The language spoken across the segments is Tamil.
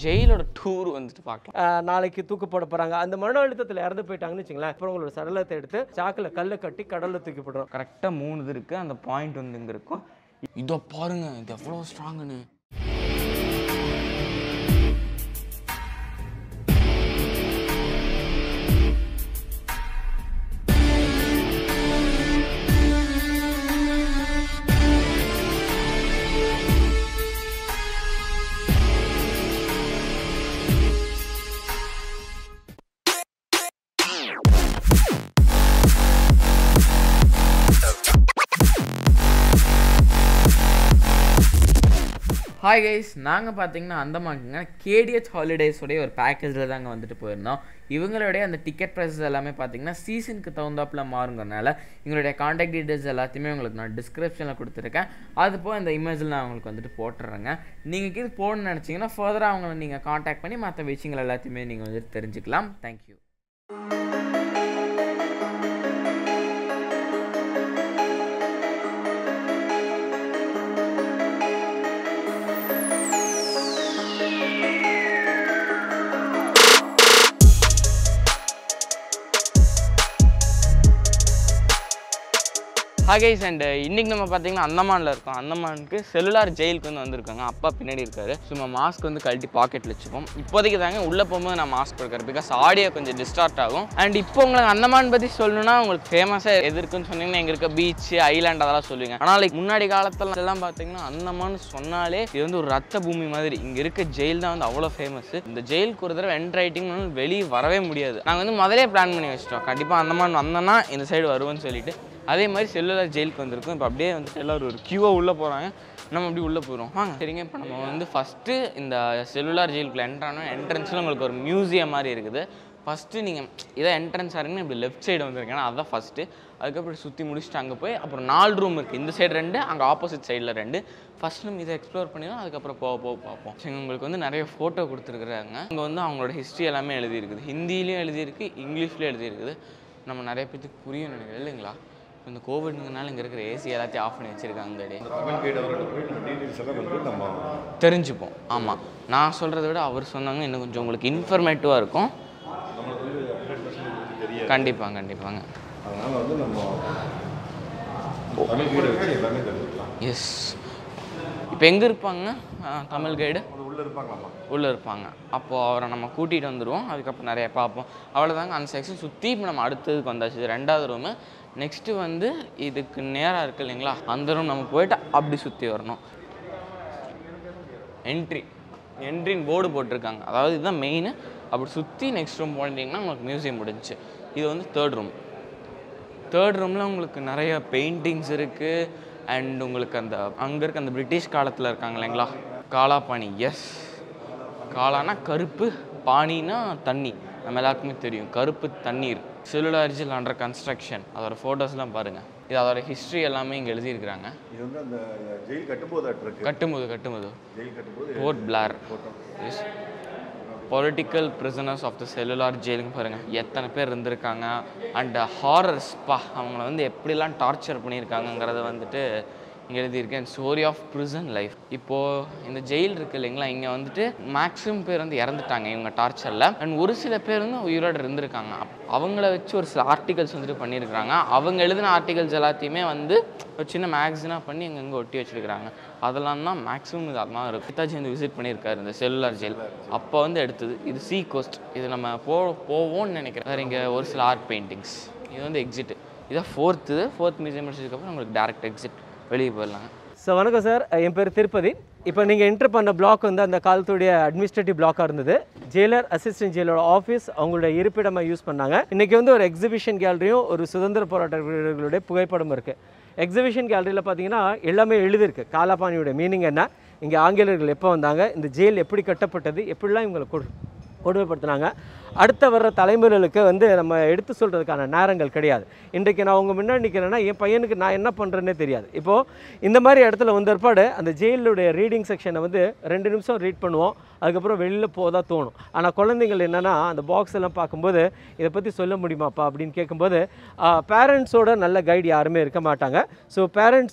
ஜெயிலோட டூர் வந்துட்டு பார்க்கலாம் ஆஹ் நாளைக்கு தூக்கு போட போகிறாங்க அந்த மன அழுத்தத்தில் இறந்து போயிட்டாங்கன்னு வச்சுங்களேன் அப்புறம் உங்களோட சடலத்தை எடுத்து சாக்கில் கல்லை கட்டி கடலில் தூக்கி போடுறோம் கரெக்டாக மூணு இது இருக்குது அந்த பாயிண்ட் வந்து இங்கே இருக்கும் இதோ பாருங்க இது எவ்வளோ ஸ்ட்ராங்குன்னு ஹாய் கைஸ் நாங்கள் பார்த்தீங்கன்னா அந்தமாக்குங்க கேடிஎச் ஹாலிடேஸோடைய ஒரு பேக்கேஜில் தாங்க வந்துட்டு போயிருந்தோம் இவங்களுடைய அந்த டிக்கெட் ப்ரைஸஸ் எல்லாமே பார்த்தீங்கன்னா சீசனுக்கு தகுந்தாப்புல மாறுங்கறனால எங்களுடைய காண்டாக்ட் டீட்டெயில்ஸ் எல்லாத்தையுமே உங்களுக்கு நான் டிஸ்கிரிப்ஷனில் கொடுத்துருக்கேன் அது போக இந்த இமேஜில் நான் உங்களுக்கு வந்துட்டு போட்டுறேங்க நீங்கள் இது போடணும்னு நினச்சிங்கன்னா ஃபர்தராக அவங்கள நீங்கள் காண்டாக்ட் பண்ணி மற்ற விஷயங்கள் எல்லாத்தையுமே நீங்கள் வந்துட்டு தெரிஞ்சுக்கலாம் தேங்க்யூ ஹாகேஸ் அண்ட் இன்னைக்கு நம்ம பார்த்தீங்கன்னா அந்தமானில் இருக்கோம் அந்தமானுக்கு செல்லுலார் ஜெயிலுக்கு வந்து வந்திருக்காங்க அப்பா பின்னாடி இருக்காரு சும்மா மாஸ்க் வந்து கழட்டி பாக்கெட்டில் வச்சுப்போம் இப்போதைக்கு தாங்க உள்ளே போகும்போது நான் மாஸ்க் கொடுக்குறேன் பிகாஸ் ஆடியோ கொஞ்சம் டிஸ்டார்ட் ஆகும் அண்ட் இப்போ உங்களுக்கு அந்தமான் பற்றி சொல்லணும்னா உங்களுக்கு ஃபேமஸாக எது இருக்குன்னு சொன்னீங்கன்னா எங்க இருக்க பீச் ஐலாண்ட் அதெல்லாம் சொல்லுவீங்க ஆனால் லைக் முன்னாடி காலத்துல எல்லாம் பார்த்தீங்கன்னா அந்தமான் சொன்னாலே இது வந்து ஒரு ரத்த பூமி மாதிரி இங்கே இருக்க ஜெயில் தான் வந்து அவ்வளோ ஃபேமஸ் இந்த ஜெயிலுக்கு ஒரு தடவை என்ட்ரு ஆகிட்டிங்கன்னு வெளியே வரவே முடியாது நாங்கள் வந்து முதலே பிளான் பண்ணி வச்சிட்டோம் கண்டிப்பாக அந்தமான் வந்தோன்னா இந்த சைடு வருவோம்னு சொல்லிட்டு அதே மாதிரி செல்லுலார் ஜெயிலுக்கு வந்திருக்கோம் இப்போ அப்படியே வந்துட்டு எல்லாரும் ஒரு க்யூவாக உள்ளே போகிறாங்க நம்ம அப்படி உள்ளே போயிடும் வாங்க சரிங்க இப்போ நம்ம வந்து ஃபஸ்ட்டு இந்த செல்லுலார் ஜெயிலுக்குள்ள என்ட்ரானோம் என்ட்ரன்ஸில் உங்களுக்கு ஒரு மியூசியம் மாதிரி இருக்குது ஃபஸ்ட்டு நீங்கள் இதை என்ட்ரன்ஸ் ஆகிறீங்கன்னா இப்படி லெஃப்ட் சைடு வந்திருக்கேன் அதுதான் ஃபஸ்ட்டு அதுக்கப்புறம் சுற்றி முடிச்சுட்டு அங்கே போய் அப்புறம் நாலு ரூம் இருக்குது இந்த சைடு ரெண்டு அங்கே ஆப்போசிட் சைடில் ரெண்டு ஃபஸ்ட் நம்ம இதை எக்ஸ்ப்ளோர் பண்ணிடலாம் அதுக்கப்புறம் போக போக பார்ப்போம் சரி உங்களுக்கு வந்து நிறைய ஃபோட்டோ கொடுத்துருக்குறாங்க அங்கே வந்து அவங்களோட ஹிஸ்ட்ரி எல்லாமே எழுதியிருக்குது ஹிந்திலையும் எழுதியிருக்கு இங்கிலீஷ்லேயும் எழுதியிருக்குது நம்ம நிறைய பேத்துக்கு புரியும் நினைக்கிறேன் இல்லைங்களா இந்த கோவிட்னால இங்கே இருக்கிற ஏசி எல்லாத்தையும் ஆஃப் பண்ணி வச்சுருக்காங்க தமிழ் கைடு அவர்கிட்ட போய் நம்ம டீட்டெயில்ஸ் எல்லாம் வந்து நம்ம தெரிஞ்சுப்போம் ஆமாம் நான் சொல்கிறத விட அவர் சொன்னாங்க இன்னும் கொஞ்சம் உங்களுக்கு இன்ஃபர்மேட்டிவாக இருக்கும் நம்மளுக்கு வந்து ஹண்ட்ரட் பர்சன்ட் தெரியாது கண்டிப்பாங்க கண்டிப்பாங்க அதனால் வந்து நம்ம தமிழ் கைடை வச்சு எல்லாமே தெரிஞ்சுக்கலாம் எஸ் இப்போ எங்கே இருப்பாங்க ஆ, தமிழ் கைடு அது உள்ளே இருப்பாங்களாம்மா உள்ளே இருப்பாங்க அப்போது அவரை நம்ம கூட்டிகிட்டு வந்துடுவோம் அதுக்கப்புறம் நிறைய பார்ப்போம் அவ்வளோதாங்க அந்த செக்ஷன் சுற்றி இப்போ நம்ம அடுத்ததுக்கு வந்தாச்சு இது ரெண்டாவது ரூமு நெக்ஸ்ட்டு வந்து இதுக்கு நேராக இருக்கு இல்லைங்களா அந்த ரூம் நம்ம போயிட்டு அப்படி சுற்றி வரணும் என்ட்ரி என்ட்ரின்னு போர்டு போட்டிருக்காங்க அதாவது இதுதான் மெயின் அப்படி சுற்றி நெக்ஸ்ட் ரூம் போனீங்கன்னா உங்களுக்கு மியூசியம் முடிஞ்சுச்சு இது வந்து தேர்ட் ரூம் தேர்ட் ரூமில் உங்களுக்கு நிறைய பெயிண்டிங்ஸ் இருக்குது அண்ட் உங்களுக்கு அந்த அங்கே இருக்க அந்த பிரிட்டிஷ் காலத்தில் இருக்காங்க இல்லைங்களா காலாபாணி எஸ் காலானா கருப்பு பானினா தண்ணி நம்ம எல்லாருக்குமே தெரியும் கருப்பு தண்ணீர் செல்லுலாரிஜில் அண்டர் கன்ஸ்ட்ரக்ஷன் அதோட ஃபோட்டோஸ்லாம் பாருங்கள் இது அதோட ஹிஸ்ட்ரி எல்லாமே இங்கே எழுதியிருக்கிறாங்க இது வந்து அந்த ஜெயில் கட்டும்போது இருக்கு கட்டும்போது கட்டும்போது ஜெயில் கட்டும்போது Port Blair as political prisoners of the cellular ஜெயிலுங்க பாருங்கள் எத்தனை பேர் இருந்திருக்காங்க அண்ட் ஹாரர்ஸ் பா அவங்கள வந்து எப்படிலாம் டார்ச்சர் பண்ணியிருக்காங்கங்கிறத வந்துட்டு இங்கே எழுதியிருக்கேன் ஸ்டோரி ஆஃப் prison லைஃப் இப்போது இந்த ஜெயில் இருக்குது இல்லைங்களா இங்கே வந்துட்டு மேக்ஸிமம் பேர் வந்து இறந்துட்டாங்க இவங்க டார்ச்சரில் அண்ட் ஒரு சில பேர் வந்து உயிரோடு இருந்திருக்காங்க அப்- அவங்கள வச்சு ஒரு சில ஆர்டிகல்ஸ் வந்துட்டு பண்ணியிருக்கிறாங்க அவங்க எழுதின ஆர்டிகல்ஸ் எல்லாத்தையுமே வந்து ஒரு சின்ன மேக்ஸினாக பண்ணி அங்கங்கே ஒட்டி வச்சிருக்கிறாங்க அதெல்லாம் தான் மேக்ஸிமம் இது அதெல்லாம் இருக்கும் பிதாஜி வந்து விசிட் பண்ணியிருக்காரு இந்த செல்லுலார் ஜெயில் அப்போ வந்து எடுத்தது இது சீ கோஸ்ட் இது நம்ம போ போவோம்னு நினைக்கிறேன் வேறு இங்கே ஒரு சில ஆர்ட் பெயிண்டிங்ஸ் இது வந்து எக்ஸிட் இதான் ஃபோர்த்து ஃபோர்த் மியூசியம் முடிச்சதுக்கப்புறம் உங்களுக்கு டேரக்ட் எக்ஸிட் வெளியே போயிடலாங்க ஸோ வணக்கம் சார் என் பேர் திருப்பதி இப்போ நீங்கள் என்ட்ரு பண்ண பிளாக் வந்து அந்த காலத்துடைய அட்மினிஸ்ட்ரேட்டிவ் பிளாக்காக இருந்தது ஜெயிலர் அசிஸ்டன்ட் ஜெயிலரோட ஆஃபீஸ் அவங்களுடைய இருப்பிடமாக யூஸ் பண்ணாங்க இன்றைக்கி வந்து ஒரு எக்ஸிபிஷன் கேலரியும் ஒரு சுதந்திர போராட்ட வீரர்களுடைய புகைப்படம் இருக்குது எக்ஸிபிஷன் கேலரியில் பார்த்தீங்கன்னா எல்லாமே எழுதியிருக்கு காலாபாணியோட மீனிங் என்ன இங்கே ஆங்கிலேயர்கள் எப்போ வந்தாங்க இந்த ஜெயில் எப்படி கட்டப்பட்டது எப்படிலாம் இவங்களை கொடு கொடுமைப்படுத்தினாங்க அடுத்த வர்ற தலைமுறைகளுக்கு வந்து நம்ம எடுத்து சொல்கிறதுக்கான நேரங்கள் கிடையாது இன்றைக்கு நான் உங்கள் முன்னாடி நிற்கிறேன்னா என் பையனுக்கு நான் என்ன பண்ணுறேன்னே தெரியாது இப்போது இந்த மாதிரி இடத்துல வந்த பிற்பாடு அந்த ஜெயிலுடைய ரீடிங் செக்ஷனை வந்து ரெண்டு நிமிஷம் ரீட் பண்ணுவோம் அதுக்கப்புறம் வெளியில் போதா தோணும் ஆனால் குழந்தைங்கள் என்னென்னா அந்த பாக்ஸ் எல்லாம் பார்க்கும்போது இதை பற்றி சொல்ல முடியுமாப்பா அப்படின்னு கேட்கும்போது பேரண்ட்ஸோட நல்ல கைடு யாருமே இருக்க மாட்டாங்க ஸோ பேரண்ட்ஸ்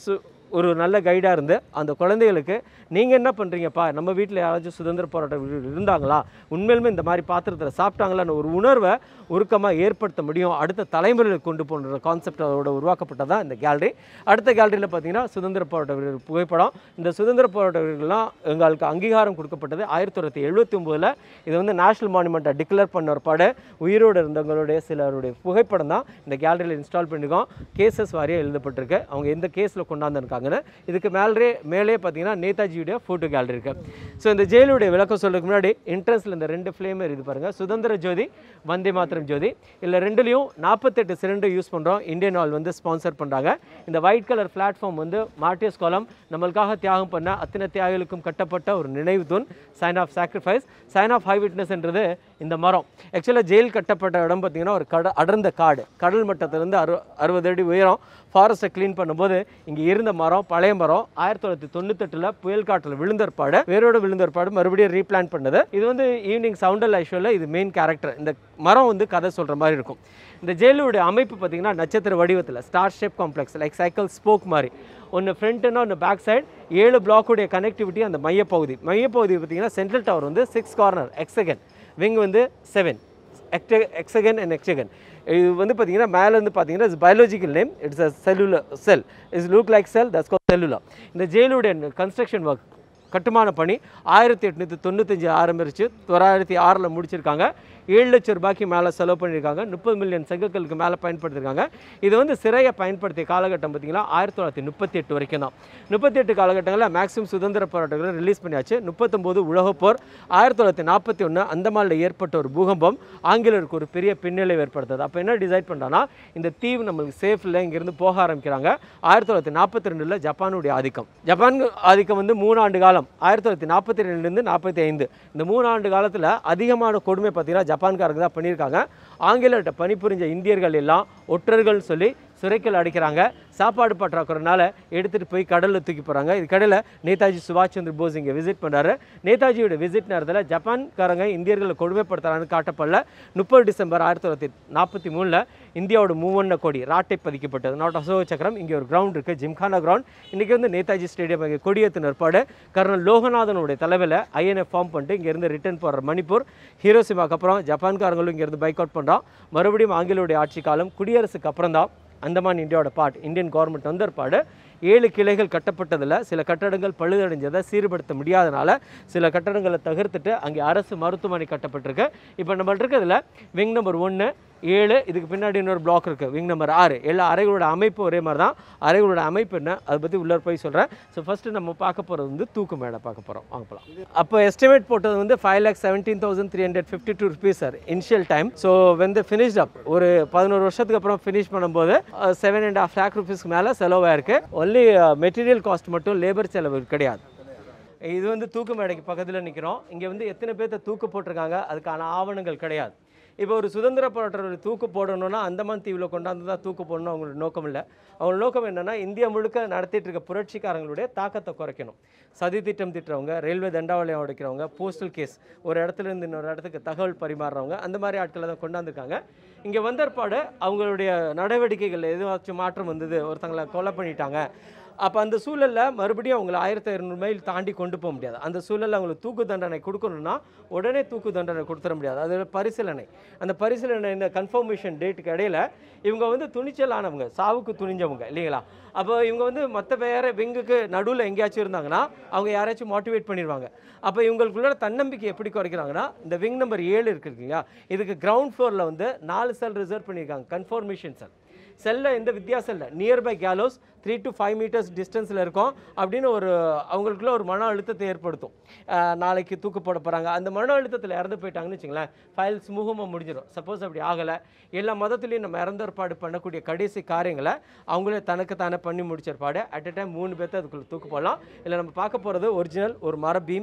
ஒரு நல்ல கைடாக இருந்து அந்த குழந்தைகளுக்கு நீங்கள் என்ன பண்ணுறீங்கப்பா நம்ம வீட்டில் யாராச்சும் சுதந்திர போராட்ட வீரர் இருந்தாங்களா உண்மையிலுமே இந்த மாதிரி பாத்திரத்தில் சாப்பிட்டாங்களான்னு ஒரு உணர்வை உருக்கமாக ஏற்படுத்த முடியும் அடுத்த தலைமுறையில் கொண்டு போன்ற கான்செப்ட் அதோட உருவாக்கப்பட்டதான் இந்த கேலரி அடுத்த கேலரியில் பார்த்தீங்கன்னா சுதந்திர போராட்ட வீரர் புகைப்படம் இந்த சுதந்திர போராட்ட வீரர்கள்லாம் எங்களுக்கு அங்கீகாரம் கொடுக்கப்பட்டது ஆயிரத்தி தொள்ளாயிரத்தி எழுபத்தி ஒம்போதில் இது வந்து நேஷனல் மானுமெண்ட்டை டிக்ளேர் பண்ண ஒரு படம் உயிரோடு இருந்தவங்களுடைய சிலருடைய புகைப்படம் தான் இந்த கேலரியில் இன்ஸ்டால் பண்ணியிருக்கோம் கேசஸ் வாரியாக எழுதப்பட்டிருக்கு அவங்க எந்த கேஸில் கொண்டாந்துருக்காங்கன்னு இதுக்கு மேலே மேலே பார்த்தீங்கன்னா நேதாஜியுடைய ஃபோட்டோ கேலரி இருக்குது ஸோ இந்த ஜெயிலுடைய விளக்கம் சொல்றதுக்கு முன்னாடி என்ட்ரன்ஸில் இந்த ரெண்டு ஃப்ளேம் இது பாருங்கள் சுதந்திர ஜோதி வந்தே மாத்திரம் ஜோதி இல்லை ரெண்டுலேயும் நாற்பத்தெட்டு சிலிண்டர் யூஸ் பண்ணுறோம் இந்தியன் ஆயில் வந்து ஸ்பான்சர் பண்ணுறாங்க இந்த ஒயிட் கலர் பிளாட்ஃபார்ம் வந்து மார்டியஸ் காலம் நம்மளுக்காக தியாகம் பண்ண அத்தனை தியாகிகளுக்கும் கட்டப்பட்ட ஒரு நினைவு தூண் sign of sacrifice sign of high விட்னஸ்ன்றது இந்த மரம் ஆக்சுவலாக ஜெயில் கட்டப்பட்ட இடம் பார்த்தீங்கன்னா ஒரு கட அடர்ந்த காடு கடல் மட்டத்திலிருந்து அறு அறுபது அடி உயரம் ஃபாரஸ்ட்டை க்ளீன் பண்ணும்போது இங்கே இருந்த மரம் பழைய மரம் ஆயிரத்தி தொள்ளாயிரத்தி தொண்ணூத்தெட்டில் புயல் காற்றில் விழுந்தற்பாடு வேரோட விழுந்தற்பாடு மறுபடியும் ரீப்ளான் பண்ணது இது வந்து ஈவினிங் சவுண்டல் ஐஷோவில் இது மெயின் கேரக்டர் இந்த மரம் வந்து கதை சொல்கிற மாதிரி இருக்கும் இந்த ஜெயிலுடைய அமைப்பு பார்த்தீங்கன்னா நட்சத்திர வடிவத்தில் star shape complex like cycle spoke மாதிரி ஒன்று ஃப்ரண்ட்டுன்னா ஒன்று பேக் சைடு ஏழு பிளாக்குடைய கனெக்டிவிட்டி அந்த மையப்பகுதி மையப்பகுதி பார்த்தீங்கன்னா சென்ட்ரல் டவர் வந்து சிக்ஸ் கார்னர் எக்ஸகன் விங் வந்து செவன் எக்ட எக்ஸகன் அண்ட் எக்ஸகன் இது வந்து பார்த்தீங்கன்னா மேலே வந்து பார்த்தீங்கன்னா it's biological name it's a cellular cell it's look like cell that's call cellular இந்த ஜெயிலுடைய கன்ஸ்ட்ரக்ஷன் ஒர்க் கட்டுமான பணி ஆயிரத்தி எட்நூற்றி தொண்ணூத்தஞ்சு ஆரம்பிச்சு தொள்ளாயிரத்தி ஆறில் முடிச்சிருக்காங்க ஏழு லட்சம் ரூபாய்க்கு மேலே செலவு பண்ணியிருக்காங்க முப்பது மில்லியன் செங்கக்கலுக்கு மேலே பயன்படுத்தியிருக்காங்க இது வந்து சிறையை பயன்படுத்திய காலகட்டம் பார்த்தீங்கன்னா ஆயிரத்தி தொள்ளாயிரத்தி முப்பத்தி எட்டு வரைக்கும் தான் முப்பத்தி எட்டு காலகட்டங்களில் மேக்ஸிமம் சுதந்திர போராட்டங்களை ரிலீஸ் பண்ணியாச்சு முப்பத்தொம்போது உலகப்போர் ஆயிரத்தி தொள்ளாயிரத்தி நாற்பத்தி ஒன்று அந்தமானில் ஏற்பட்ட ஒரு பூகம்பம் ஆங்கிலருக்கு ஒரு பெரிய பின்னலை ஏற்படுத்துது அப்போ என்ன டிசைட் பண்ணுறாங்கன்னா இந்த தீவு நம்மளுக்கு சேஃப் இல்லை இங்கேருந்து போக ஆரம்பிக்கிறாங்க ஆயிரத்தி தொள்ளாயிரத்தி நாற்பத்தி ரெண்டில் ஜப்பானுடைய ஆதிக்கம் ஜப்பான் ஆதிக்கம் வந்து மூணு ஆண்டு காலம் ஆயிரத்தி தொள்ளாயிரத்தி நாற்பத்தி ரெண்டுலேருந்து நாற்பத்தி ஐந்து இந்த மூணு ஆண்டு காலத்தில் அதிகமான கொடுமை பார்த்தீங்கன்னா ஜப்பான்காரங்க தான் பண்ணியிருக்காங்க ஆங்கிலர்கிட்ட பணிபுரிஞ்ச இந்தியர்கள் எல்லாம் ஒற்றர்கள் சொல்லி சிறைக்குள் அடைக்கிறாங்க சாப்பாடு பற்றாக்குறனால எடுத்துகிட்டு போய் கடலில் தூக்கி போகிறாங்க இது கடையில் நேதாஜி சுபாஷ் சந்திர போஸ் இங்கே விசிட் பண்ணுறாரு நேதாஜியோட விசிட் நேரத்தில் ஜப்பான்காரங்க இந்தியர்களை கொடுமைப்படுத்துறான்னு காட்டப்படல முப்பது டிசம்பர் ஆயிரத்தி தொள்ளாயிரத்தி நாற்பத்தி மூணில் இந்தியாவோட மூவண்ண கொடி ராட்டை பதிக்கப்பட்டது நாட் அசோக சக்கரம் இங்கே ஒரு கிரவுண்ட் இருக்குது ஜிம்கானா கிரவுண்ட் இன்றைக்கி வந்து நேதாஜி ஸ்டேடியம் இங்கே கொடியேற்றின ஏற்பாடு கர்னல் லோகநாதனுடைய தலைவில் ஐஎன்எஃப் ஃபார்ம் பண்ணிட்டு இங்கேருந்து ரிட்டர்ன் போகிற மணிப்பூர் ஹீரோசிமாக்கு அப்புறம் ஜப்பான்காரங்களும் இங்கேருந்து பைக் அவுட் பண்ணுறோம் மறுபடியும் ஆங்கிலோடைய ஆட்சி காலம் குடியரசுக்கு அப்புறம் தான் அந்தமான் இந்தியாவோட பார்ட் இந்தியன் கவர்மெண்ட் வந்த ஏற்பாடு ஏழு கிளைகள் கட்டப்பட்டதில் சில கட்டடங்கள் பழுதடைஞ்சதை சீர்படுத்த முடியாதனால சில கட்டடங்களை தகர்த்துட்டு அங்கே அரசு மருத்துவமனை கட்டப்பட்டிருக்கு இப்போ நம்மள்ட்ட இருக்கிறதுல விங் நம்பர் ஒன்று ஏழு இதுக்கு பின்னாடி இன்னொரு பிளாக் இருக்குது விங் நம்பர் ஆறு எல்லா அறைகளோட அமைப்பு ஒரே மாதிரி தான் அறைகளோட அமைப்பு என்ன அதை பற்றி உள்ளே போய் சொல்கிறேன் ஸோ ஃபஸ்ட்டு நம்ம பார்க்க போகிறது வந்து தூக்கு மேடை பார்க்க போகிறோம் வாங்க போகலாம் அப்போ எஸ்டிமேட் போட்டது வந்து five lakh seventeen thousand three hundred fifty two rupees sir initial time so வெந்து ஃபினிஷ்ட் அப் ஒரு பதினோரு வருஷத்துக்கு அப்புறம் ஃபினிஷ் பண்ணும்போது செவன் அண்ட் ஹாஃப் லேக் ருபீஸ்க்கு மேலே செலவாயிருக்கு ஒன்லி மெட்டீரியல் காஸ்ட் மட்டும் லேபர் செலவு கிடையாது இது வந்து தூக்கு மேடைக்கு பக்கத்தில் நிற்கிறோம் இங்கே வந்து எத்தனை பேர்த்த தூக்கு போட்டிருக்காங்க அதுக்கான ஆவணங்கள் கிடையாது இப்போ ஒரு சுதந்திர போராட்டர் தூக்கு போடணும்னா அந்தமான் தீவில் கொண்டாந்து தான் தூக்கு போடணும் அவங்களோட நோக்கம் இல்லை அவங்களோட நோக்கம் என்னென்னா இந்தியா முழுக்க நடத்திட்டு இருக்க புரட்சிக்காரங்களுடைய தாக்கத்தை குறைக்கணும் சதி திட்டம் திட்டுறவங்க ரயில்வே தண்டாவளியம் உடைக்கிறவங்க போஸ்டல் கேஸ் ஒரு இடத்துல இருந்து இன்னொரு இடத்துக்கு தகவல் பரிமாறுறவங்க அந்த மாதிரி ஆட்களை தான் கொண்டாந்துருக்காங்க இங்கே வந்தற்பாடு அவங்களுடைய நடவடிக்கைகள் எதுவாச்சும் மாற்றம் வந்தது ஒருத்தங்களை கொலை பண்ணிட்டாங்க அப்போ அந்த சூழலில் மறுபடியும் அவங்கள ஆயிரத்தி இரநூறு மைல் தாண்டி கொண்டு போக முடியாது அந்த சூழலில் அவங்களுக்கு தூக்கு தண்டனை கொடுக்கணும்னா உடனே தூக்கு தண்டனை கொடுத்துட முடியாது அது பரிசீலனை அந்த பரிசீலனை இந்த கன்ஃபர்மேஷன் டேட்டுக்கு இடையில இவங்க வந்து துணிச்சலானவங்க சாவுக்கு துணிஞ்சவங்க இல்லைங்களா அப்போ இவங்க வந்து மற்ற வேறு விங்குக்கு நடுவில் எங்கேயாச்சும் இருந்தாங்கன்னா அவங்க யாராச்சும் மோட்டிவேட் பண்ணிடுவாங்க அப்போ இவங்களுக்குள்ள தன்னம்பிக்கை எப்படி குறைக்கிறாங்கன்னா இந்த விங் நம்பர் ஏழு இருக்கு இல்லையா இதுக்கு கிரவுண்ட் ஃப்ளோரில் வந்து நாலு செல் ரிசர்வ் பண்ணியிருக்காங்க கன்ஃபர்மேஷன் செல் செல்லில் எந்த வித்தியாசம் இல்லை நியர்பை கேலோஸ் த்ரீ டு ஃபைவ் மீட்டர்ஸ் டிஸ்டன்ஸில் இருக்கும் அப்படின்னு ஒரு அவங்களுக்குள்ள ஒரு மன அழுத்தத்தை ஏற்படுத்தும் அஹ் நாளைக்கு தூக்கு போட போகிறாங்க அந்த மன அழுத்தத்தில் இறந்து போயிட்டாங்கன்னு வச்சுங்களேன் ஃபைல் சுமூகமாக முடிஞ்சிடும் சப்போஸ் அப்படி ஆகலை எல்லா மதத்துலேயும் நம்ம இறந்த ஏற்பாடு பண்ணக்கூடிய கடைசி காரியங்களை அவங்களே தனக்கு தானே பண்ணி முடிச்ச ஏற்பாடு அட் a டைம் மூணு பேர்த்த அதுக்குள்ளே தூக்கு போடலாம் இல்லை நம்ம பார்க்க போகிறது ஒரிஜினல் ஒரு மர பீம்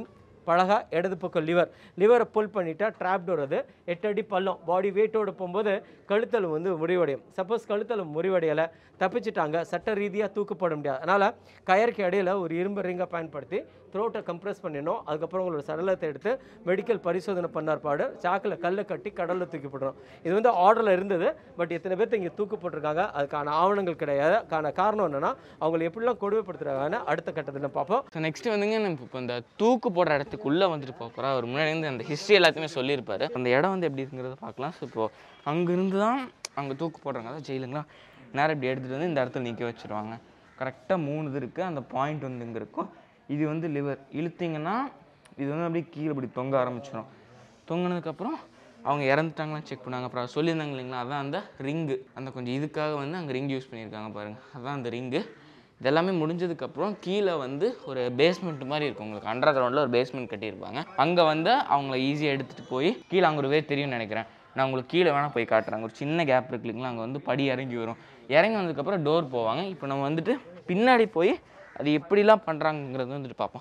பழகா இடது பக்கம் லிவர் லிவரை புல் பண்ணிட்டா ட்ராப் டோர் அது எட்டு அடி பள்ளம் பாடி வெயிட்டோட போகும்போது கழுத்தலும் வந்து முறிவடையும் சப்போஸ் கழுத்தலும் முறிவடையலை தப்பிச்சிட்டாங்க சட்ட ரீதியாக தூக்கப்பட முடியாது அதனால் கயருக்கு இடையில ஒரு இரும்பு ரிங்கை பயன்படுத்தி த்ரோட்டை கம்ப்ரெஸ் பண்ணிடணும் அதுக்கப்புறம் உங்களோட சடலத்தை எடுத்து மெடிக்கல் பரிசோதனை பண்ணார் பாடு சாக்கில் கல்லை கட்டி கடலில் தூக்கி போட்டுரும் இது வந்து ஆர்டரில் இருந்தது பட் எத்தனை பேர்த்து இங்கே தூக்கு போட்டிருக்காங்க அதுக்கான ஆவணங்கள் கிடையாது அதுக்கான காரணம் என்னன்னா அவங்களை எப்படிலாம் கொடுமைப்படுத்துறாங்கன்னு அடுத்த கட்டத்தில் பார்ப்போம் ஸோ நெக்ஸ்ட் வந்துங்க நம்ம இப்போ இந்த தூக்கு போடுற இடத்துக்குள்ளே வந்துட்டு போக போகிறோம் அவர் முன்னாடி இருந்து அந்த ஹிஸ்ட்ரி எல்லாத்தையுமே சொல்லியிருப்பாரு அந்த இடம் வந்து எப்படி இருக்குங்கிறத பார்க்கலாம் ஸோ இப்போ அங்கேருந்து தான் அங்கே தூக்கு போடுறாங்க அதான் ஜெயிலுங்களா நேரம் இப்படி எடுத்துகிட்டு வந்து இந்த இடத்துல நிற்க வச்சுருவாங்க கரெக்டாக மூணு இது இருக்குது அந்த பாயிண்ட் வந்து இங்கே இருக்கும் இது வந்து லிவர் இழுத்தீங்கன்னா இது வந்து அப்படியே கீழே இப்படி தொங்க ஆரம்பிச்சிடும் தொங்கினதுக்கப்புறம் அவங்க இறந்துட்டாங்களான்னு செக் பண்ணாங்க அப்புறம் சொல்லியிருந்தாங்க இல்லைங்களா அதான் அந்த ரிங்கு அந்த கொஞ்சம் இதுக்காக வந்து அங்கே ரிங் யூஸ் பண்ணியிருக்காங்க பாருங்கள் அதான் அந்த ரிங்கு இதெல்லாமே முடிஞ்சதுக்கப்புறம் கீழே வந்து ஒரு பேஸ்மெண்ட் மாதிரி இருக்கும் உங்களுக்கு அண்டர் கிரவுண்டில் ஒரு பேஸ்மெண்ட் கட்டியிருப்பாங்க அங்கே வந்து அவங்கள ஈஸியாக எடுத்துகிட்டு போய் கீழே அங்கே ஒரு வே தெரியும்னு நினைக்கிறேன் நான் உங்களுக்கு கீழே வேணால் போய் காட்டுறேன் ஒரு சின்ன கேப் இருக்கு இல்லைங்களா அங்கே வந்து படி இறங்கி வரும் இறங்கி வந்ததுக்கப்புறம் டோர் போவாங்க இப்போ நம்ம வந்துட்டு பின்னாடி போய் அது எப்படிலாம் பண்ணுறாங்கங்கிறது வந்துட்டு பார்ப்போம்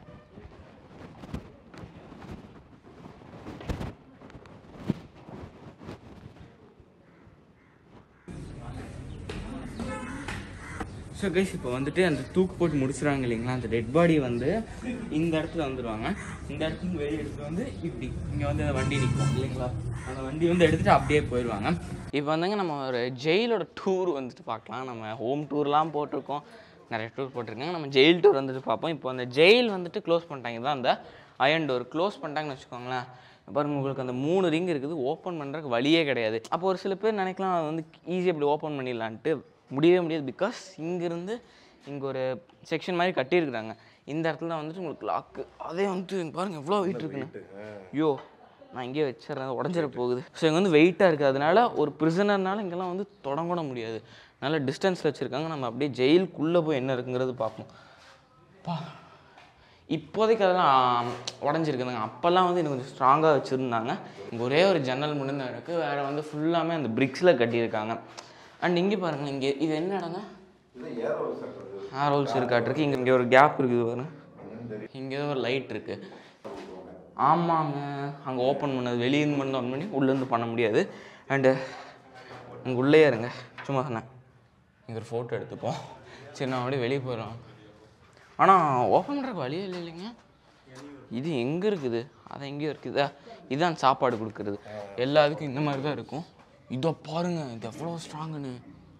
ஸோ கைஸ் இப்போ வந்துட்டு அந்த தூக்கு போட்டு முடிச்சிடுறாங்க இல்லைங்களா அந்த டெட் பாடி வந்து இந்த இடத்துல வந்துடுவாங்க இந்த இடத்துக்கு வெளியே எடுத்துட்டு வந்து இப்படி இங்கே வந்து அந்த வண்டி நிற்கும் இல்லைங்களா அந்த வண்டி வந்து எடுத்துகிட்டு அப்படியே போயிடுவாங்க இப்போ வந்துங்க நம்ம ஒரு ஜெயிலோட டூர் வந்துட்டு பார்க்கலாம் நம்ம ஹோம் டூர்லாம் போட்டிருக்கோம் நிறைய டூர் போட்டிருக்காங்க நம்ம ஜெயில் டூர் வந்துட்டு பார்ப்போம் இப்போ அந்த ஜெயில் வந்துட்டு க்ளோஸ் பண்ணிட்டாங்க தான் அந்த அயன் டோர் க்ளோஸ் பண்ணிட்டாங்கன்னு வச்சுக்கோங்களேன் பாருங்க உங்களுக்கு அந்த மூணு ரிங் இருக்குது ஓப்பன் பண்ணுறதுக்கு வழியே கிடையாது அப்போ ஒரு சில பேர் நினைக்கலாம் அது வந்து ஈஸியாக இப்படி ஓப்பன் பண்ணிடலான்ட்டு முடியவே முடியாது பிகாஸ் இங்கேருந்து இங்கே ஒரு செக்ஷன் மாதிரி கட்டியிருக்கிறாங்க இந்த இடத்துல தான் வந்துட்டு உங்களுக்கு லாக்கு அதே வந்துட்டு இங்க பாருங்க எவ்வளோ வெயிட் இருக்குன்னு ஐயோ நான் இங்கேயே வச்சிடுறேன் உடஞ்சிட போகுது ஸோ இங்கே வந்து வெயிட்டாக இருக்குது அதனால ஒரு ப்ரிசனர்னால இங்கெல்லாம் வந்து தொடங்கூட முடியாது நல்ல டிஸ்டன்ஸில் வச்சுருக்காங்க நம்ம அப்படியே ஜெயிலுக்குள்ளே போய் என்ன இருக்குங்கிறது பார்ப்போம் பா இப்போதைக்கு அதெல்லாம் உடஞ்சிருக்குதுங்க அப்போல்லாம் வந்து இன்னும் கொஞ்சம் ஸ்ட்ராங்காக வச்சுருந்தாங்க இங்கே ஒரே ஒரு ஜன்னல் முடிந்த இருக்குது வேறு வந்து ஃபுல்லாமே அந்த பிரிக்ஸில் கட்டியிருக்காங்க அண்ட் இங்கே பாருங்கள் இங்கே இது என்ன இடங்க ஏர் ஹோல்ஸ் இருக்காட்டிருக்கு இங்கே இங்கே ஒரு கேப் இருக்குது பாருங்க இங்கே ஒரு லைட் இருக்குது ஆமாங்க அங்கே ஓப்பன் பண்ணது வெளியிருந்து மட்டும் ஓப்பன் பண்ணி உள்ளேருந்து பண்ண முடியாது அண்டு இங்கே உள்ளே இருங்க சும்மா சொன்னேன் இங்கே ஒரு ஃபோட்டோ எடுத்துப்போம் சரி நான் அப்படியே வெளியே போயிடுறோம் ஆனால் ஓப்பன் பண்ணுறக்கு வழியே இல்லை இல்லைங்க இது எங்கே இருக்குது அது எங்கேயோ இருக்குதா இதுதான் சாப்பாடு கொடுக்குறது எல்லாத்துக்கும் இந்த மாதிரி தான் இருக்கும் இதோ பாருங்க இது எவ்வளோ ஸ்ட்ராங்குன்னு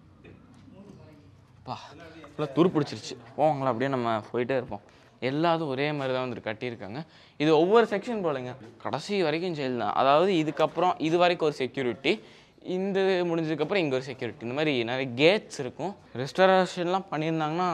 பா ஃபுல்லாக துரு பிடிச்சிருச்சு போவாங்களா அப்படியே நம்ம போயிட்டே இருப்போம் எல்லாத்தும் ஒரே மாதிரி தான் வந்துட்டு கட்டியிருக்காங்க இது ஒவ்வொரு செக்ஷன் போலங்க கடைசி வரைக்கும் ஜெயில் தான் அதாவது இதுக்கப்புறம் இது வரைக்கும் ஒரு செக்யூரிட்டி இந்த முடிஞ்சதுக்கப்புறம் இங்கே ஒரு செக்யூரிட்டி இந்த மாதிரி நிறைய கேட்ஸ் இருக்கும் ரெஸ்டாரேஷன்லாம் பண்ணியிருந்தாங்கன்னா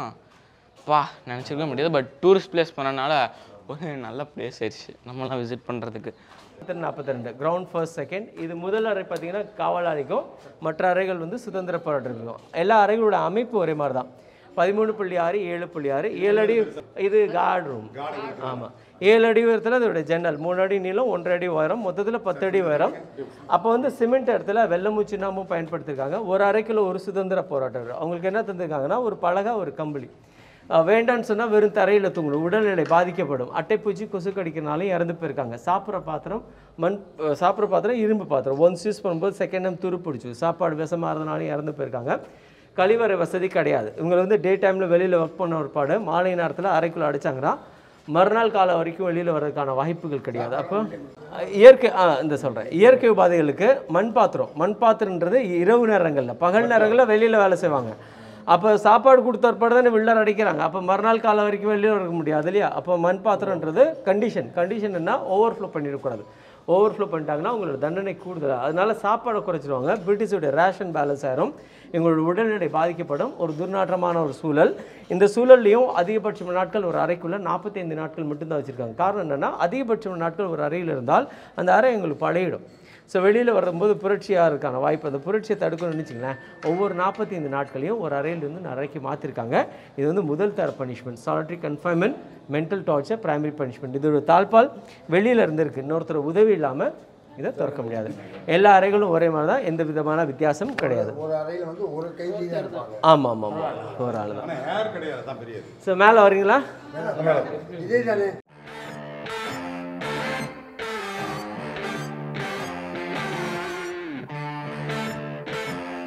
பா நினச்சிருக்க முடியாது பட் டூரிஸ்ட் பிளேஸ் பண்ணனால ஒரு நல்ல பிளேஸ் ஆயிடுச்சு நம்மளாம் விசிட் பண்ணுறதுக்கு நாற்பத்தி ரெண்டு கிரவுண்ட் ஃபர்ஸ்ட் செகண்ட் இது முதல் அறை பார்த்தீங்கன்னா காவல் அறைக்கும் மற்ற அறைகள் வந்து சுதந்திர போராட்டத்துக்கும் எல்லா அறைகளோட அமைப்பு ஒரே மாதிரி தான் பதிமூணு புள்ளி ஆறு ஏழு புள்ளி ஆறு ஏழு அடி இது கார்டு ரூம் ஆமாம் ஏழு அடி உயரத்தில் அதோட ஜன்னல் மூணு அடி நீளம் ஒன்றரை அடி உயரம் மொத்தத்தில் பத்து அடி உயரம் அப்போ வந்து சிமெண்ட் இடத்துல வெள்ளமூச்சு நாமும் பயன்படுத்தியிருக்காங்க ஒரு அறைக்குள்ள ஒரு சுதந்திர போராட்டம் அவங்களுக்கு என்ன தந்திருக்காங்கன்னா ஒரு பலகா ஒரு கம்பளி அஹ் வேண்டான்னு சொன்னால் வெறும் தரையில் தூங்கணும் உடல்நிலை பாதிக்கப்படும் அட்டைப்பூச்சி கொசு கடிக்கிறனாலும் இறந்து போயிருக்காங்க சாப்பிட்ற பாத்திரம் மண் அஹ் சாப்பிட்ற பாத்திரம் இரும்பு பாத்திரம் ஒன்ஸ் யூஸ் பண்ணும்போது செகண்ட் டைம் துரு பிடிச்சி சாப்பாடு விஷமாக இருந்தனாலும் இறந்து போயிருக்காங்க கழிவறை வசதி கிடையாது இவங்க வந்து டே டைமில் வெளியில் ஒர்க் பண்ண ஒரு பாடு மாலை நேரத்தில் அறைக்குள்ளே அடிச்சாங்கன்னா மறுநாள் காலம் வரைக்கும் வெளியில் வர்றதுக்கான வாய்ப்புகள் கிடையாது அப்போ அஹ் இயற்கை ஆ இந்த சொல்கிறேன் இயற்கை உபாதைகளுக்கு மண் பாத்திரம் மண் பாத்திரன்றது இரவு நேரங்களில் பகல் நேரங்களில் வெளியில் வேலை செய்வாங்க அப்போ சாப்பாடு கொடுத்த பிற்பாடு தானே உள்ளார அடிக்கிறாங்க அப்போ மறுநாள் காலம் வரைக்கும் வெளியில் இருக்க முடியாது இல்லையா அப்போ மண் பாத்திரன்றது கண்டிஷன் கண்டிஷன் என்ன ஓவர்ஃப்ளோ பண்ணிடக்கூடாது ஓவர்ஃப்ளோ பண்ணிட்டாங்கன்னா உங்களோட தண்டனை கூடுதலாக அதனால சாப்பாடை குறைச்சிடுவாங்க பிரிட்டிஷோட ரேஷன் பேலன்ஸ் ஆயிரும் எங்களோட உடல்நிலை பாதிக்கப்படும் ஒரு துர்நாற்றமான ஒரு சூழல் இந்த சூழல்லையும் அதிகபட்சம் நாட்கள் ஒரு அறைக்குள்ளே நாற்பத்தைந்து நாட்கள் மட்டும்தான் வச்சுருக்காங்க காரணம் என்னென்னா அதிகபட்சம் நாட்கள் ஒரு அறையில் இருந்தால் அந்த அறை எங்களுக்கு பழையிடும் ஸோ வெளியில் வரும்போது புரட்சியாக இருக்கான வாய்ப்பு அந்த புரட்சியை தடுக்கணும்னு வச்சுங்களேன் ஒவ்வொரு நாற்பத்தி ஐந்து நாட்களையும் ஒரு அறையிலிருந்து இன்னொரு அறைக்கு மாற்றிருக்காங்க இது வந்து முதல் தர punishment solitary confinement mental torture primary punishment இதோட தாழ்பால் வெளியில் இருந்திருக்கு இன்னொருத்தர் உதவி இல்லாமல் இதை திறக்க முடியாது எல்லா அறைகளும் ஒரே மாதிரி தான் எந்த விதமான வித்தியாசமும் கிடையாது ஒரு அறையில் வந்து ஒரு கைதி தான் இருப்பாங்க ஆமாம் ஆமாம் ஆமாம் ஒரு ஆள் தான் ஆனால் ஏர் கிடையாது தான் பெரியது ஸோ மேலே வரீங்களா இதே தானே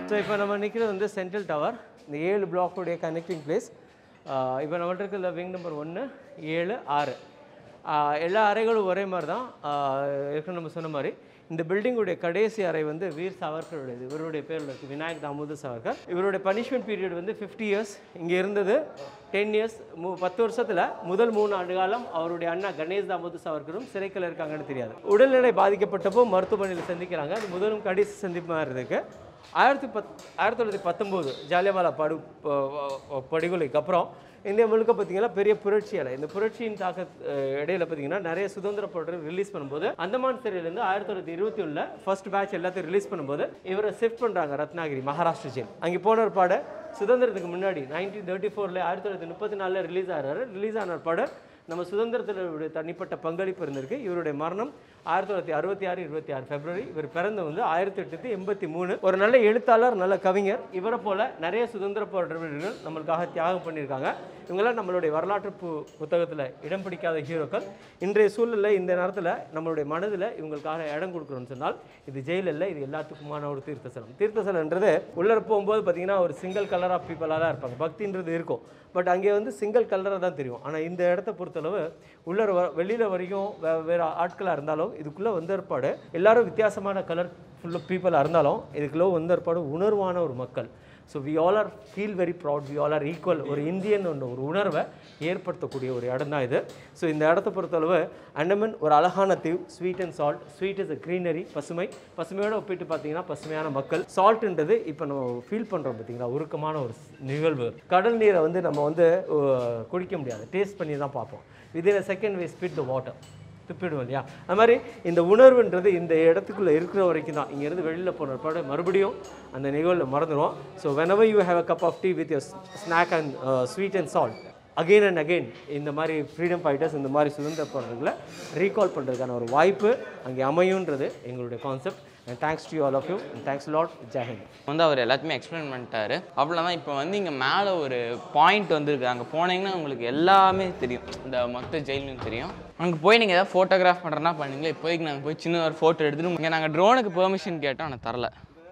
ஸோ இப்போ நம்ம நிற்கிறது வந்து சென்ட்ரல் டவர் இந்த ஏழு பிளாக்குடைய கனெக்டிங் பிளேஸ் இப்போ நம்மள்ட்ட இருக்கிற விங் நம்பர் ஒன்று ஏழு ஆறு ஆஹ் எல்லா அறைகளும் ஒரே மாதிரி தான் ஏற்கனவே நம்ம சொன்ன மாதிரி இந்த பில்டிங்குடைய கடைசி அறை வந்து வீர் சாவர்கருடையது இவருடைய பேரில் இருக்குது விநாயக் தாமோதர் சாவர்கர் இவருடைய பனிஷ்மெண்ட் பீரியட் வந்து ஃபிஃப்டி இயர்ஸ் இங்கே இருந்தது டென் இயர்ஸ் மூ பத்து வருஷத்தில் முதல் மூணு ஆண்டு காலம் அவருடைய அண்ணா கணேஷ் தாமோதர் சாவர்கரும் சிறைக்கில் இருக்காங்கன்னு தெரியாது உடல்நிலை பாதிக்கப்பட்டப்போ மருத்துவமனையில் சந்திக்கிறாங்க அது முதலும் கடைசி சந்திப்பாக இருந்திருக்கு ஆயிரத்தி பத் ஆயிரத்தி தொள்ளாயிரத்தி பத்தொம்போது ஜாலியவாலா படு ப- ப- படுகொலைக்கு அப்புறம் இந்தியா முழுக்க பார்த்தீங்கன்னா பெரிய புரட்சி அலை இந்த புரட்சியின் தாக்க அஹ், இடையில பார்த்தீங்கன்னா நிறைய சுதந்திர போராட்டம் ரிலீஸ் பண்ணும்போது அந்தமான் சிறையிலேருந்து ஆயிரத்தி தொள்ளாயிரத்தி இருபத்தி ஒன்றில் ஃபர்ஸ்ட் பேட்ச் எல்லாத்தையும் ரிலீஸ் பண்ணும்போது இவரை ஷிஃப்ட் பண்ணுறாங்க ரத்னாகிரி மகாராஷ்டிர ஜெயில் அங்கே போன பாடு சுதந்திரத்துக்கு முன்னாடி நைன்டீன் தேர்ட்டி ஃபோரில் ஆயிரத்தி தொள்ளாயிரத்தி முப்பத்தி நாலில் ரிலீஸ் ஆகிறாரு ரிலீஸ் ஆன பாடு நம்ம சுதந்திரத்தில் இவருடைய தனிப்பட்ட பங்களிப்பு இருந்திருக்கு இவருடைய மரணம் ஆயிரத்தி தொள்ளாயிரத்தி அறுபத்தி ஆறு இருபத்தி ஆறு பிப்ரவரி இவர் பிறந்து வந்து ஆயிரத்தி எட்நூத்தி எண்பத்தி மூணு ஒரு நல்ல எழுத்தாளர் நல்ல கவிஞர் இவரை போல நிறைய சுதந்திர போராட்ட வீரர்கள் நம்மளுக்காக தியாகம் பண்ணியிருக்காங்க இவங்களாம் நம்மளுடைய வரலாற்று பு புத்தகத்தில் இடம் பிடிக்காத ஹீரோக்கள் இன்றைய சூழலில் இந்த நேரத்தில் நம்மளுடைய மனதில் இவங்களுக்காக இடம் கொடுக்குறோம்னு சொன்னால் இது ஜெயில் இல்லை இது எல்லாத்துக்குமான ஒரு தீர்த்தசலம் தீர்த்தசலன்றது உள்ளே போகும்போது பார்த்தீங்கன்னா ஒரு சிங்கிள் கலர் ஆஃப் பீப்புளாக தான் இருப்பாங்க பக்தின்றது இருக்கும் பட் அங்கே வந்து சிங்கிள் கலராக தான் தெரியும் ஆனால் இந்த இடத்த பொறுத்தளவு உள்ள வெளியில் வரைக்கும் வே வேறு ஆட்களாக இருந்தாலும் இதுக்குள்ளே வந்த ஏற்பாடு எல்லாரும் வித்தியாசமான கலர் ஃபுல் பீப்புளாக இருந்தாலும் இதுக்குள்ளே வந்த ஏற்பாடு உணர்வான ஒரு மக்கள் so we all are feel very proud we all are equal ஒரு இந்தியன் ஒன்று ஒரு உணர்வை ஏற்படுத்தக்கூடிய ஒரு இடம் தான் இது ஸோ இந்த இடத்த பொறுத்தளவு அண்டமன் ஒரு அழகான தீவு sweet and salt sweet is a greenery பசுமை பசுமையோட ஒப்பிட்டு பார்த்தீங்கன்னா பசுமையான மக்கள் சால்ட்ன்றது இப்போ நம்ம ஃபீல் பண்ணுறோம் பார்த்தீங்களா உருக்கமான ஒரு நிகழ்வு கடல் நீரை வந்து நம்ம வந்து அஹ், குடிக்க முடியாது டேஸ்ட் பண்ணி தான் பார்ப்போம் within a second we spit the water துப்பிடுவோம் இல்லையா அது மாதிரி இந்த உணர்வுன்றது இந்த இடத்துக்குள்ளே இருக்கிற வரைக்கும் தான் இங்கேருந்து வெளியில் போன பாடு மறுபடியும் அந்த நிகழ்வில் மறந்துடுவோம் so whenever you have a cup of tea with your snack and sweet and salt again and again இந்த மாதிரி ஃப்ரீடம் ஃபைட்டர்ஸ் இந்த மாதிரி சுதந்திர போராட்டங்களை ரீகால் பண்ணுறதுக்கான ஒரு வாய்ப்பு அங்கே அமையுன்றது எங்களுடைய concept and thanks to all of you and thanks lot Jai Hind வந்து அவர் எல்லாத்தையுமே எக்ஸ்பிளைன் பண்ணிட்டாரு அவ்வளோதான் இப்போ வந்து இங்கே மேலே ஒரு பாயிண்ட் வந்திருக்கு அங்கே போனீங்கன்னா உங்களுக்கு எல்லாமே தெரியும் இந்த மொத்த ஜெயிலும் தெரியும் அங்கே போய் நீங்கள் ஏதாவது ஃபோட்டோகிராஃப் பண்ணுறனா பண்ணுங்களா இப்போதைக்கு நாங்கள் போய் சின்ன ஒரு ஃபோட்டோ எடுத்துட்டு இங்கே நாங்கள் ட்ரோனுக்கு பெர்மிஷன் கேட்டோம் ஆனால் தரல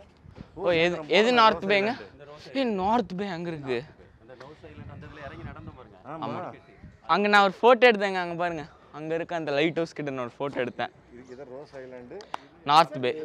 ஓ எது எது நார்த் பேங்க ஏ நார்த் பே அங்கே இருக்கு ஆமாம் அங்கே நான் ஒரு ஃபோட்டோ எடுத்தேங்க அங்கே பாருங்க அங்கே இருக்க அந்த லைட் ஹவுஸ் கிட்ட நான் ஒரு ஃபோட்டோ எடுத்தேன் இது இதான் ரோஸ் ஐலாண்டு நார்த் பே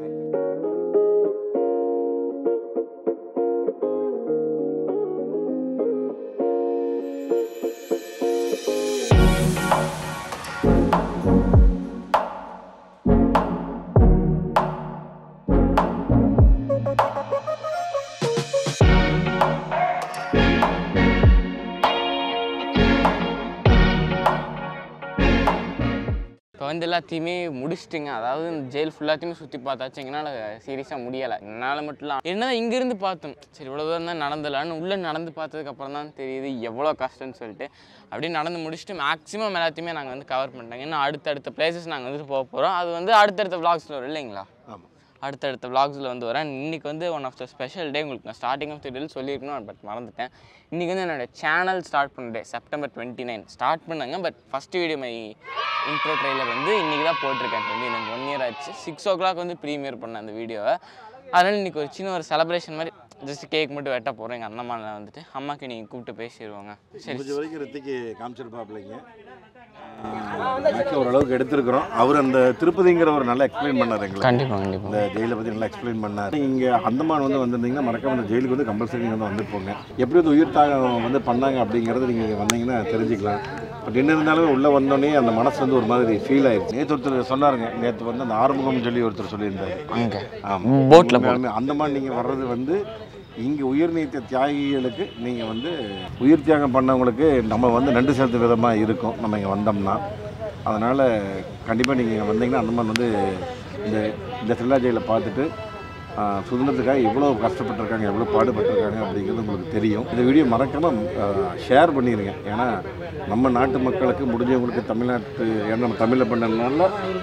இப்போ வந்து எல்லாத்தையுமே முடிச்சிட்டிங்க அதாவது இந்த ஜெயில் ஃபுல்லாத்தையுமே சுற்றி பார்த்தாச்சு எங்களால் சீரியஸாக முடியலை என்னால் மட்டும் இல்லை என்னதான் இங்கேருந்து பார்த்தோம் சரி இவ்வளோ தூரம் தான் நடந்தலான்னு உள்ளே நடந்து பார்த்ததுக்கப்புறம் தான் தெரியுது எவ்வளோ கஷ்டம்னு சொல்லிட்டு அப்படியே நடந்து முடிச்சுட்டு மேக்ஸிமம் எல்லாத்தையுமே நாங்கள் வந்து கவர் பண்ணிட்டாங்க இன்னும் அடுத்தடுத்த பிளேசஸ் நாங்கள் வந்துட்டு போக போகிறோம் அது வந்து அடுத்தடுத்த vlogsல வரும் இல்லைங்களா ஆமாம் அடுத்தடுத்த vlogsல வந்து வரேன் இன்னைக்கு வந்து one of the special day உங்களுக்கு நான் ஸ்டார்டிங் ஆஃப் த டேல் சொல்லியிருக்கணும் பட் மறந்துட்டேன் இன்றைக்கி வந்து என்னோட சேனல் ஸ்டார்ட் பண்ண day September twenty nine start பண்ணாங்க but first video my intro trailer வந்து இன்றைக்கி தான் போட்டிருக்கேன் டுவெண்ட்டி நைன் ஒன் இயர் ஆச்சு சிக்ஸ் ஓ கிளாக் வந்து ப்ரீமியர் பண்ணேன் அந்த வீடியோவை அதனால் இன்றைக்கி ஒரு சின்ன ஒரு செலிப்ரேஷன் மாதிரி ஜஸ்ட் கேக் மட்டும் வெட்ட போகிறோம் எங்கள் அண்ணம்மால வந்துட்டு அம்மாக்கு நீங்கள் கூப்பிட்டு பேசிடுவாங்க சரி முடிஞ்ச வரைக்கும் ரித்திக்கு காமிச்சிருப்பாப்லைங்க ஓரளவுக்கு எடுத்திருக்கிறோம் அவர் அந்த திருப்பதிங்கிற ஒரு நல்லா எக்ஸ்பிளைன் பண்ணார் எங்களுக்கு கண்டிப்பாக கண்டிப்பாக இந்த ஜெயிலை பற்றி நல்லா எக்ஸ்பிளைன் பண்ணார் இங்கே அந்தமான் வந்து வந்திருந்தீங்கன்னா மறக்காம இந்த ஜெயிலுக்கு வந்து கம்பல்சரி வந்து வந்து போங்க எப்படி வந்து உயிர் தாகம் வந்து பண்ணாங்க அப்படிங்கிறது நீங்கள் வந்தீங்கன்னா தெரிஞ்சுக்கலாம் பட் என்ன இருந்தாலும் உள்ளே வந்தோடனே அந்த மனசு வந்து ஒரு மாதிரி ஃபீல் ஆயிடுச்சு நேற்று ஒருத்தர் சொன்னாருங்க நேற்று வந்து அந்த ஆறுமுகம் சொல்லி ஒருத்தர் சொல்லியிருந்தாரு அங்கே ஆமாம் போட்டில் உண்மையாலுமே அந்தமான் நீங்கள் வர்றது வந்து இங்கே உயிர் நீத்த தியாகிகளுக்கு நீங்கள் வந்து உயிர் தியாகம் பண்ணவங்களுக்கு நம்ம வந்து நன்றி செலுத்தும் விதமாக இருக்கும் நம்ம இங்கே வந்தோம்னா அதனால் கண்டிப்பாக நீங்கள் இங்கே வந்தீங்கன்னா அந்தமான் வந்து இந்த இந்த சில்லா ஜெயிலில் பார்த்துட்டு ஆஹ், சுதந்திரத்துக்காக எவ்வளோ கஷ்டப்பட்டிருக்காங்க எவ்வளோ பாடுபட்டிருக்காங்க அப்படிங்கிறது உங்களுக்கு தெரியும் இந்த வீடியோ மறக்காமல் ஷேர் பண்ணிடுங்க ஏன்னா நம்ம நாட்டு மக்களுக்கு முடிஞ்சவங்களுக்கு தமிழ்நாட்டு ஏன்னா நம்ம தமிழில் பண்ணதுனால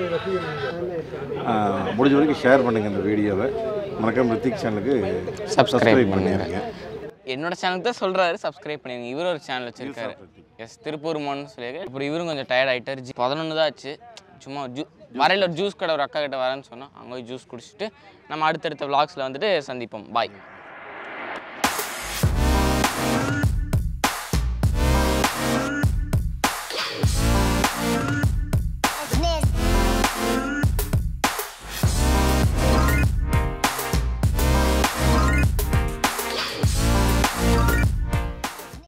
ஆஹ், முடிஞ்ச வரைக்கும் ஷேர் பண்ணுங்க இந்த வீடியோவை மறக்காம ரித்திக் சேனலுக்கு சப்ஸ்கிரைப் பண்ணிடுங்க பண்ணிடுங்க என்னோட சேனலுக்கு தான் சொல்றாரு சப்ஸ்கிரைப் பண்ணிடுங்க இவர் ஒரு சேனல் வச்சிருக்காரு எஸ் திருப்பூர் மோன்னு சொல்லியிருக்காரு அப்புறம் இவரும் கொஞ்சம் டயர்ட் ஆயிட்டாரு பதினொன்று தான் ஆச்சு சும்மா ஜூ வரையில் ஒரு ஜூஸ் கடை ஒரு அக்கா கிட்ட வரேன்னு சொன்னோம் அங்கே போய் ஜூஸ் குடிச்சிட்டு நம்ம அடுத்தடுத்த vlogsல வந்துட்டு சந்திப்போம் பாய்